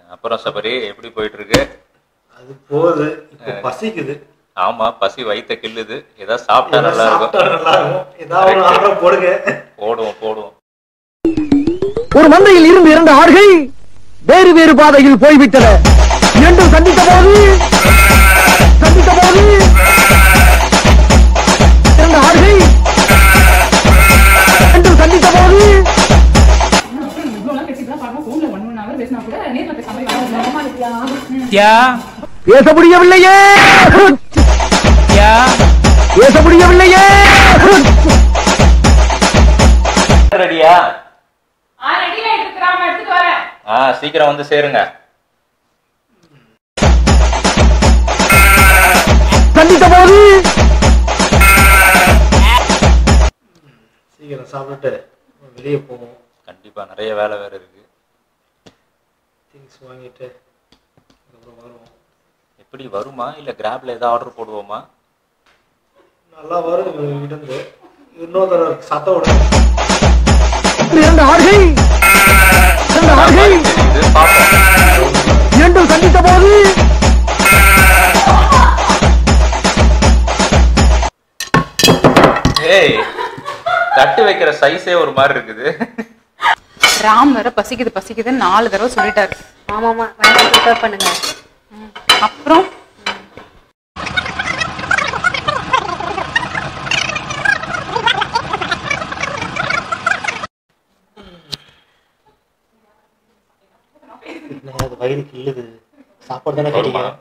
அப்புறம் சபரி எப்படி போயிட்டு இருக்கு அது போகுது இப்போ பசிக்குது ஆமா பசி வயித்த கிள்ளுது ஏதாவது சாப்பிட்டா நல்லா சாப்பிட்டா இருக்கும் நல்லா இருக்கும் ஏதாவது ஒரு ஆர்டர் போடுங்க போடுவோம் போடுவோம் ஒரு மந்தையில் இருந்து இரண்டு ஆடுகள் வேறு வேறு பாதையில் போய்விட்டன இரண்டும் சந்தித்த போது சந்தித்த போது இரண்டு ஆடுகள் இரண்டும் சந்தித்த போது இவ்வளோலாம் பேசிக்கலாம் பார்க்கலாம் ஃபோனில் ஒன் ஒன் ஹவர் பேசினா கூட நேரில் பேசாமல் ஆமா நித்யா நித்யா பேச முடியவில்லையே நித்யா பேச முடியவில்லையே ரெடியா ஆ ரெடி ஆயிட்டு இருக்கிறாம எடுத்துட்டு வரேன் ஆ சீக்கிரம் வந்து சேருங்க சந்தித்த போது சீக்கிரம் சாப்பிட்டுட்டு வெளியே போவோம் கண்டிப்பா நிறைய வேலை வேற இருக்கு திங்ஸ் வாங்கிட்டு அதுக்கப்புறம் வருவோம் எப்படி வருமா இல்ல கிராப்ல ஏதாவது ஆர்டர் போடுவோமா நல்லா வரும் இவங்க இருந்து இன்னொரு தடவை சத்தம் விடுங்க இரண்டு ஆடுகள் இரண்டு ஆடுகள் தெரியுது பாப்போம் இரண்டும் சந்தித்த போது ஏய் தட்டு வைக்கிற சைஸே ஒரு மாதிரி இருக்குது ராம் வேற பசிக்குது பசிக்குதுன்னு நாலு தடவை சொல்லிட்டாரு ஆமாமா வேலை ப்ரிப்பேர் பண்ணுங்க அப்புறம் என்ன அது வயிறு கிள்ளுது சாப்பாடு தானே வருமா கேட்டீங்க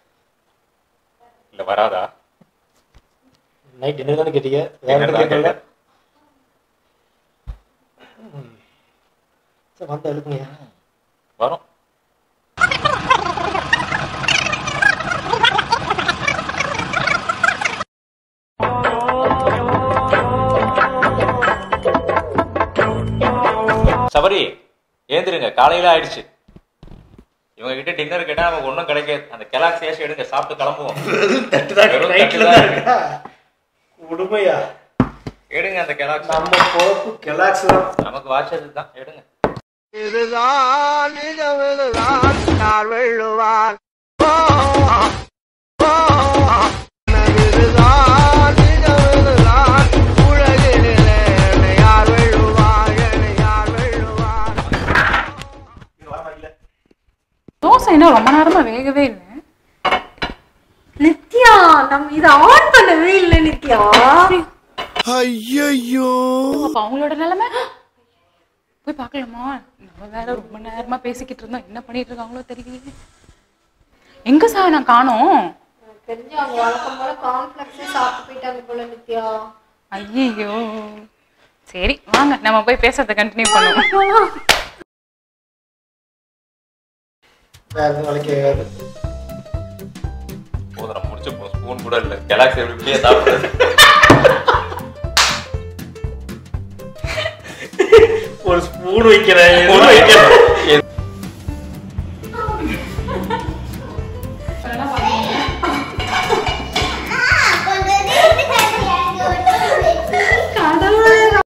இல்ல வராதா நைட் டின்னர் தானே கேட்டீங்க வேற Dinner எதுவும் தான் கேட்கல கேட்டேன். சரி வந்து எழுப்புங்க வரும் சபரி ஏந்திருங்க காலையில ஆயிடுச்சு இவங்க கிட்ட டின்னர் கேட்டா நமக்கு ஒண்ணும் கிடைக்காது அந்த கெலாக்ஸ் ஏசி எடுங்க சாப்பிட்டு கிளம்புவோம் தட்டு தான் வெறும் நைட்ல தட்டு தான் தான் இருக்கா கொடுமையா எடுங்க அந்த கெலாக்ஸ் நம்ம பொழப்பு கெலாக்ஸ் தான் நமக்கு வாட்சது தான் எடுங்க இதுதான் நிஜம் இதுதான் யார் வெல்லுவார் ஓ, ஓ, இதுதான் நிஜம் இதுதான் உலகினிலே என்னை யார் வெல்லுவார் என்னை யார் வெல்லுவார் தோசை என்ன ரொம்ப நேரமா வேகவே இல்லை நித்யா நம்ம இத ஆன் பண்ணவே இல்ல நித்யா அப்ப அவங்களோட நிலைமை போய் பார்க்கலாமா நம்ம வேற ரொம்ப நேரமா பேசிக்கிட்டு இருந்தோம் என்ன பண்ணிட்டு இருக்காங்களோ தெரியலையே எங்க சார் நான் காணோம் தெரிஞ்சு அவங்க வழக்கம் போல கார்ன்ஃபிளக்ஸே சாப்பிட்டு போயிட்டாங்க போல நித்யா ஐயோ சரி வாங்க நம்ம போய் பேசுறத கண்டினியூ பண்ணுவோம் வேற எதுவும் வேலைக்கு ஆகாது போதும் முடிச்சு போ ஸ்பூன் கூட இல்ல கெலாக்ஸ் எப்படி இப்படியே சாப்பிடுறது ஒரு ஸ்பூன் வைக்கிறேன் ஸ்பூன் வைக்கிறேன்.